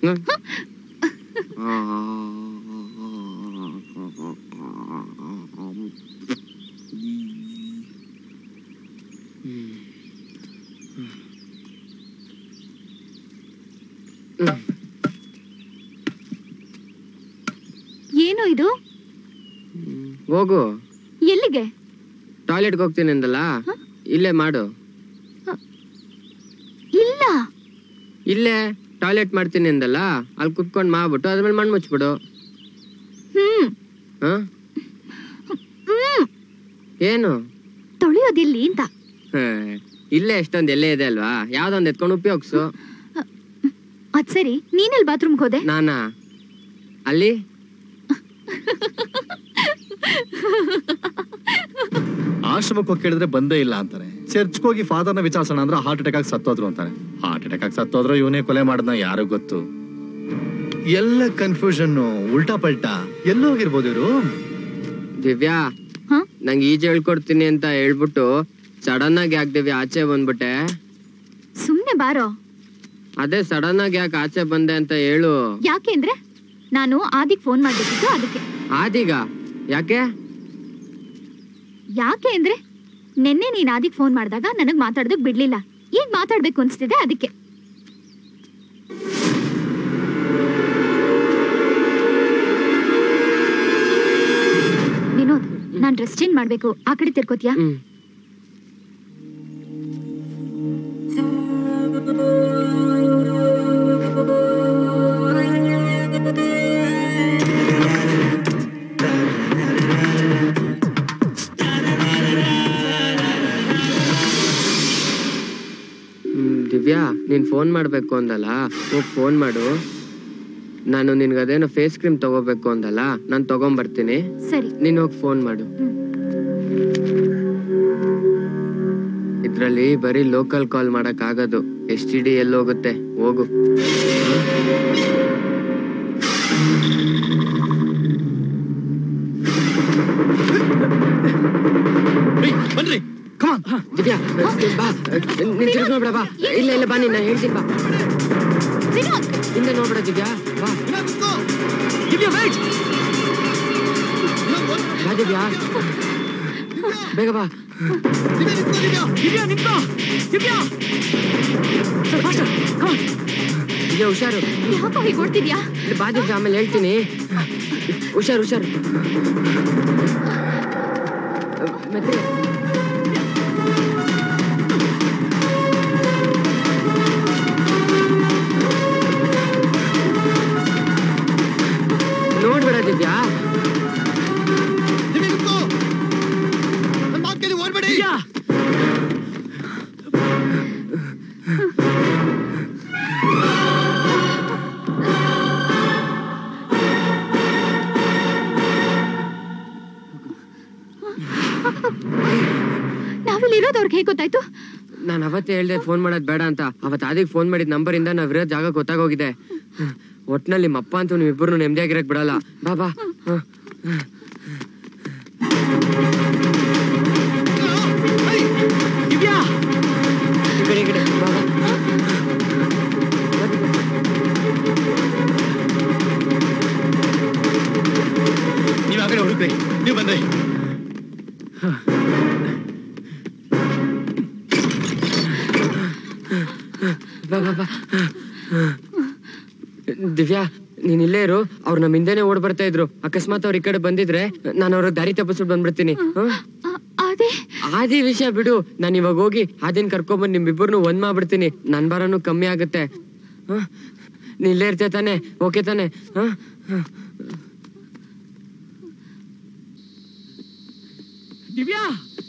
ಏನು ಇದು ಹೋಗು ಎಲ್ಲಿಗೆ ಟಾಯ್ಲೆಟ್ಗೆ ಹೋಗ್ತೀನಿ ಅಂದಲ್ಲ ಇಲ್ಲೇ ಮಾಡು ಇಲ್ಲ ಇಲ್ಲೇ ಟಾಯ್ಲೆಟ್ ಮಾಡ್ತೀನಿ ಅಂದಲ್ಲ ಅಲ್ಲಿ ಕುತ್ಕೊಂಡು ಮಾಡ್ಬಿಟ್ಟು ಅದ್ಮೇಲೆ ಮಣ್ಣು ಮುಚ್ಬಿಡು ಹ್ಮ್ ಹಾ ಹ್ಮ್ ಏನು ತೊಳೆಯೋದಿಲ್ಲಿ ಅಂತ ಹೇ, ಇಲ್ಲೇ ಎಷ್ಟೊಂದು ಎಲ್ಲೇ ಇದೆ ಅಲ್ವಾ ಯಾವ್ದೊಂದು ಎತ್ಕೊಂಡು ಉಪಯೋಗಿಸು ಅದ್ ಸರಿ ನೀನೆಲ್ ಬಾತ್ರೂಮ್ಗೆ ಹೋದೆ ನಾನಾ ಅಲ್ಲಿ ಆಶ್ರಮಕ್ಕೆ ಹೋಗಿ ಕೇಳಿದ್ರೆ ಬಂದೇ ಇಲ್ಲ ಅಂತಾರೆ ಚರ್ಚ್ಗೆ ಹೋಗಿ ಫಾದರ್ನ ವಿಚಾರಿಸೋಣ ಅಂದ್ರೆ ಹಾರ್ಟ್ ಅಟ್ಯಾಕ್ ಆಗಿ ಸತ್ತೋದ್ರು ಅಂತಾರೆ ಹಾರ್ಟ್ ಅಟ್ಯಾಕ್ ಆಗಿ ಸತ್ತೋದ್ರು ಇವನೇ ಕೊಲೆ ಮಾಡದ್ನ ಯಾರು ಗೊತ್ತು ಎಲ್ಲ ಕನ್ಫ್ಯೂಷನ್ ಉಲ್ಟಾ ಪಲ್ಟಾ ಎಲ್ಲಿ ಹೋಗಿರ್ಬೋದು ಇವರು ದಿವ್ಯಾ ಹ? ನಂಗೆ ಈಜು ಹೇಳ್ಕೊಡ್ತೀನಿ ಅಂತ ಹೇಳ್ಬಿಟ್ಟು ಸಡನ್ ಆಗಿ ಯಾಕೆ ದಿವ್ಯಾ ಆಚೆ ಬಂದ್ಬಿಟ್ಟೆ ಸುಮ್ನೆ ಬಾರೋ ಅದೇ ಸಡನ್ ಆಗಿ ಯಾಕೆ ಆಚೆ ಬಂದೆ ಅಂತ ಹೇಳು ಯಾಕೆ ಅಂದ್ರೆ ನಾನು ಆದಿಗ್ ಫೋನ್ ಮಾಡ್ಬೇಕಿತ್ತು ಅದಕ್ಕೆ ಆದೀಗ ಯಾಕೆ ಯಾಕೆ ಅಂದ್ರೆ ನಿನ್ನೆ ನೀನ್ ಆದಿಗ್ ಫೋನ್ ಮಾಡಿದಾಗ ನನಗ್ ಮಾತಾಡೋದಕ್ ಬಿಡ್ಲಿಲ್ಲ ಈಗ ಮಾತಾಡ್ಬೇಕು ಅನ್ಸ್ತಿದೆ ಅದಕ್ಕೆ ವಿನೋದ್ ನಾನ್ ಡ್ರೆಸ್ ಚೇಂಜ್ ಮಾಡ್ಬೇಕು ಆ ಕಡೆ ತಿರ್ಕೋತಿಯಾ ಹ್ಮ್ ಹ್ಮ್, ದಿವ್ಯಾ ನೀನ್ ಫೋನ್ ಮಾಡ್ಬೇಕು ಅಂದಲ್ಲ ಹೋಗ್ ಫೋನ್ ಮಾಡು ನಾನು ನಿನ್ಗೆ ಅದೇನೋ ಫೇಸ್ ಕ್ರೀಮ್ ತಗೋಬೇಕು ಅಂದಲ್ಲ ನಾನು ತಗೊಂಬರ್ತೀನಿ ಸರಿ ನೀನ್ ಹೋಗಿ ಫೋನ್ ಮಾಡು ಇದ್ರಲ್ಲಿ ಬರೀ ಲೋಕಲ್ ಕಾಲ್ ಮಾಡಕ್ ಆಗೋದು ಎಸ್ ಟಿ ಡಿ ಎಲ್ಲೋಗುತ್ತೆ ಹೋಗು ಬನ್ರಿ ದಿವ್ಯಾ ಬಾ ನೀನ್ ತಿರ್ಗ್ ನೋಡ್ಬೇಡ ಬಾ ಇಲ್ಲ ಇಲ್ಲ ಬಾ ನೀನ್ ಹೇಳ್ತೀನಿ ಬಾ ವಿನೋದ್ ಹಿಂದೆ ನೋಡ್ಬೇಡ ದಿವ್ಯಾ ಬಾ ಬಾ ದಿವ್ಯಾ ಬೇಗ ಬಾ ದಿವ್ಯಾ ಹುಷಾರು ಯಾಕೋ ಹೀಗ್ ಓಡ್ತಿದ್ಯಾ ಇಲ್ಲಿ ಬಾ ದಿವ್ಯಾ ಆಮೇಲೆ ಹೇಳ್ತೀನಿ ಹುಷಾರು ಹುಷಾರು ಮತ್ತೆ ನೋಡ್ಬೇಡ ದಿವ್ಯಾ ನಾವಿಲ್ಲಿ ಇರೋದು ಅವ್ರಿಗೆ ಹೇಗ್ ಗೊತ್ತಾಯ್ತು ನಾನು ಅವತ್ತೇ ಹೇಳ್ದೆ ಫೋನ್ ಮಾಡೋದ್ ಬೇಡ ಅಂತ ಅವತ್ತು ಆದಿಗೆ ಫೋನ್ ಮಾಡಿದ ನಂಬರ್ ಇಂದ ನಾವಿರೋ ಜಾಗ ಗೊತ್ತಾಗೋಗಿದೆ ಒಟ್ನಲ್ಲಿ ನಿಮ್ಮ ಅಪ್ಪ ಅಂತೂ ನೀವಿಬ್ಬರು ನೆಮ್ಮದಿಯಾಗಿರಕ್ ಬಿಡಲ್ಲ ಬಾ ಬಾ ಹ. ಈ ಕಡೆ, ಈ ಕಡೆ, ಬಾ, ಬಾ. ಬಾ, ದಿವ್ಯಾ. ನೀವ್ ಆ ಕಡೆ ಹುಡುಕ್ರಿ ನೀವ್ ಬಂದ್ರಿ ಬಾ ಬಾ ಬಾ ದಿವ್ಯಾ ನೀನ್ ಇಲ್ಲೇ ಇರು ಅವ್ರು ನಮ್ ಹಿಂದೆನೆ ಓಡ್ ಬರ್ತಾ ಇದ್ರು ಅಕಸ್ಮಾತ್ ಅವ್ರ ಈ ಕಡೆ ಬಂದಿದ್ರೆ ನಾನು ಅವ್ರ ದಾರಿ ತಪ್ಪಿಸ್ಬಿಟ್ಟು ಬಂದ್ಬಿಡ್ತೀನಿ ಹ? ಅ- ಅದೇ ಆದಿ ವಿಷಯ ಬಿಡು ನಾನು ಇವಾಗ ಹೋಗಿ ಆದಿನ್ ಕರ್ಕೊಂಬಂದ್ ನಿಮ್ಮಿಬ್ಬರನ್ನು ಒಂದ್ ಮಾಡ್ಬಿಡ್ತೀನಿ ನನ್ ಬರನು ಕಮ್ಮಿ ಆಗುತ್ತೆ ಹ? ನೀನ್ ಇಲ್ಲೇ ಇರ್ತೀಯ ತಾನೆ ಓಕೆ ತಾನೆ ಹ? ಹ. ದಿವ್ಯಾ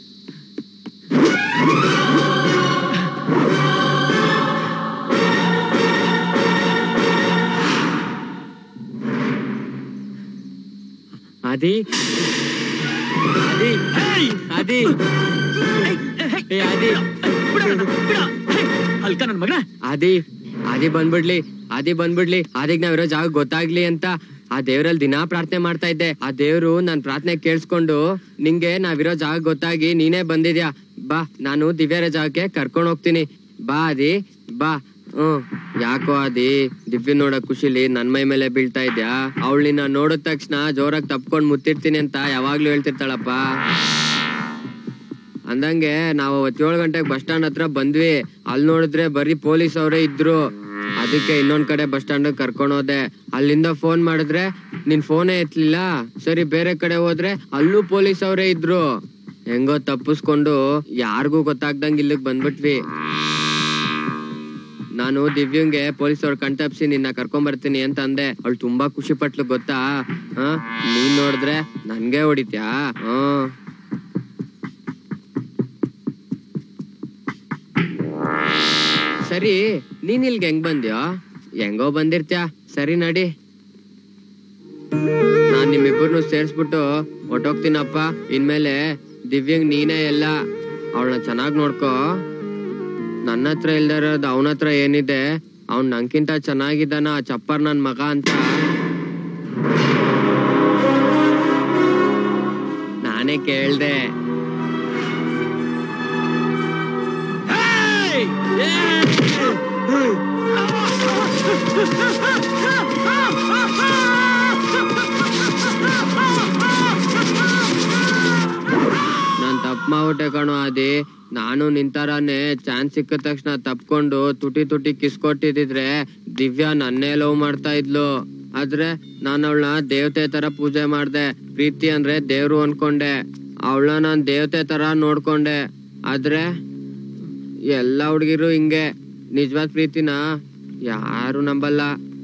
ಆದಿ ಆದಿ ಆದಿ ಏ ಆದಿ ಅಲ್ಕ ನನ್ ಮಗನ ಆದಿ ಆದಿ ಬಂದ್ಬಿಡ್ಲಿ ಆದಿ ಬಂದ್ಬಿಡ್ಲಿ ಆದಿಗ್ ನಾವಿರೋ ಜಾಗ ಗೊತ್ತಾಗ್ಲಿ ಅಂತ ಆ ದೇವ್ರಲ್ಲಿ ದಿನಾ ಪ್ರಾರ್ಥನೆ ಮಾಡ್ತಾ ಇದ್ದೆ ಆ ದೇವ್ರು ನನ್ ಪ್ರಾರ್ಥನೆ ಕೇಳಿಸ್ಕೊಂಡು ನಿಂಗೆ ನಾವಿರೋ ಜಾಗ ಗೊತ್ತಾಗಿ ನೀನೇ ಬಂದಿದ್ಯಾ ಬಾ ನಾನು ದಿವ್ಯರ ಜಾಗಕ್ಕೆ ಕರ್ಕೊಂಡ್ ಹೋಗ್ತೀನಿ ಬಾ ಆದಿ ಬಾ ಹ್ಮ್ ಯಾಕೋ ಅದಿ ದಿವ್ಯ ನೋಡೋ ಖುಷಿಲಿ ನನ್ ಮೈ ಮೇಲೆ ಬೀಳ್ತಾ ಇದ್ಯಾ ಅವಳು ನಿನ್ನ ನೋಡಿದ ತಕ್ಷಣ ಜೋರಾಗಿ ತಪ್ಕೊಂಡ್ ಮುತ್ತಿರ್ತೀನಿ ಅಂತ ಯಾವಾಗ್ಲೂ ಹೇಳ್ತಿರ್ತಾಳಪ್ಪ ಅಂದಂಗೆ ನಾವು ಅವತ್ ಏಳು ಗಂಟೆಗೆ ಬಸ್ ಸ್ಟಾಂಡ್ ಹತ್ರ ಬಂದ್ವಿ ಅಲ್ಲಿ ನೋಡಿದ್ರೆ ಬರೀ ಪೊಲೀಸ್ ಅವರೇ ಇದ್ರು ಅದಕ್ಕೆ ಇನ್ನೊಂದ್ ಕಡೆ ಬಸ್ ಸ್ಟಾಂಡ್ ಕರ್ಕೊಂಡ್ ಹೋದೆ ಅಲ್ಲಿಂದ ಫೋನ್ ಮಾಡಿದ್ರೆ ನಿನ್ ಫೋನೇ ಎತ್ಲಿಲ್ಲ ಸರಿ ಬೇರೆ ಕಡೆ ಹೋದ್ರೆ ಅಲ್ಲೂ ಪೊಲೀಸ್ ಅವರೇ ಇದ್ರು ಹೆಂಗೋ ತಪ್ಪಿಸ್ಕೊಂಡು ಯಾರಿಗೂ ಗೊತ್ತಾಗ್ದಂಗ್ ಇಲ್ಲಿಗ್ ಬಂದ್ಬಿಟ್ವಿ ನಾನು ದಿವ್ಯಂಗೆ ಪೊಲೀಸ್ ಅವ್ರ ಕಣ್ತಪ್ಸಿ ನಿನ್ನ ಕರ್ಕೊಂಡ್ ಬರ್ತೀನಿ ಅಂತ ಅಂದೆ ಅವಳು ತುಂಬಾ ಖುಷಿ ಪಟ್ಲು ಗೊತ್ತಾ ಹ ನೀನ್ ನೋಡಿದ್ರೆ ನನ್ಗೆ ಹೊಡಿತ್ಯಾ ಹ್ಮ್ ಸರಿ ನೀನ್ ಇಲ್ಗೆ ಹೆಂಗ್ ಬಂದ್ಯೋ ಹೆಂಗೋ ಬಂದಿರ್ತ್ಯಾ ಸರಿ ನಡಿ ನಾನ್ ನಿಮ್ಮಿಬ್ಬರನ್ನು ಸೇರ್ಸ್ಬಿಟ್ಟು ಹೊಟ್ಟೋಗ್ತೀನಪ್ಪ ಇನ್ಮೇಲೆ ದಿವ್ಯಂಗ್ ನೀನೇ ಎಲ್ಲ ಅವಳನ್ನ ಚೆನ್ನಾಗ್ ನೋಡ್ಕೋ ನನ್ನ ಹತ್ರ ಇಲ್ದೇ ಇರೋದು ಅವನ ಹತ್ರ ಏನಿದೆ ಅವ್ನ್ ನಂಗಿಂತ ಚೆನ್ನಾಗಿದ್ದಾನ ಆ ಚಪ್ಪರ್ ನನ್ ಮಗ ಅಂತ ನಾನೇ ಕೇಳ್ದೆ ನಾನ್ ತಪ್ಪು ಮಾಡ್ಬಿಟ್ಟೆ ಕಣೋ ಅದಿ ನಾನು ನಿಂತರಾನೆ ಚಾನ್ಸ್ ಸಿಕ್ಕಿದ ತಕ್ಷಣ ತಪ್ಕೊಂಡು ತುಟಿ ತುಟಿ ಕಿಸ್ ಕೊಟ್ಟಿದ್ರೆ ದಿವ್ಯಾ ನನ್ನೇ ಲವ್ ಮಾಡ್ತಾ ಇದ್ಲು ಆದ್ರೆ ನಾನು ಅವಳನ್ನ ದೇವತೆ ತರ ಪೂಜೆ ಮಾಡ್ದೆ ಪ್ರೀತಿ ಅಂದ್ರೆ ದೇವ್ರು ಅನ್ಕೊಂಡೆ ಅವಳನ್ನ ನಾನ್ ದೇವತೆ ತರ ನೋಡ್ಕೊಂಡೆ ಆದ್ರೆ ಎಲ್ಲ ಹುಡುಗಿರು ಹಿಂಗೆ ನಿಜವಾದ ಪ್ರೀತಿನ ಯಾರು ನಂಬಲ್ಲ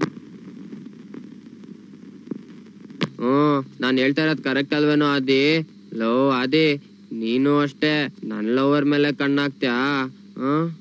ಹ್ಮ್ ನಾನ್ ಹೇಳ್ತಾ ಇರೋದ್ ಕರೆಕ್ಟ್ ಅಲ್ವೇನೋ ಆದಿ ಲವ್ ಆದಿ ನೀನು ಅಷ್ಟೇ ನನ್ ಲವರ್ ಮೇಲೆ ಕಣ್ಣಾಕ್ತ್ಯಾ ಹ್ಮ್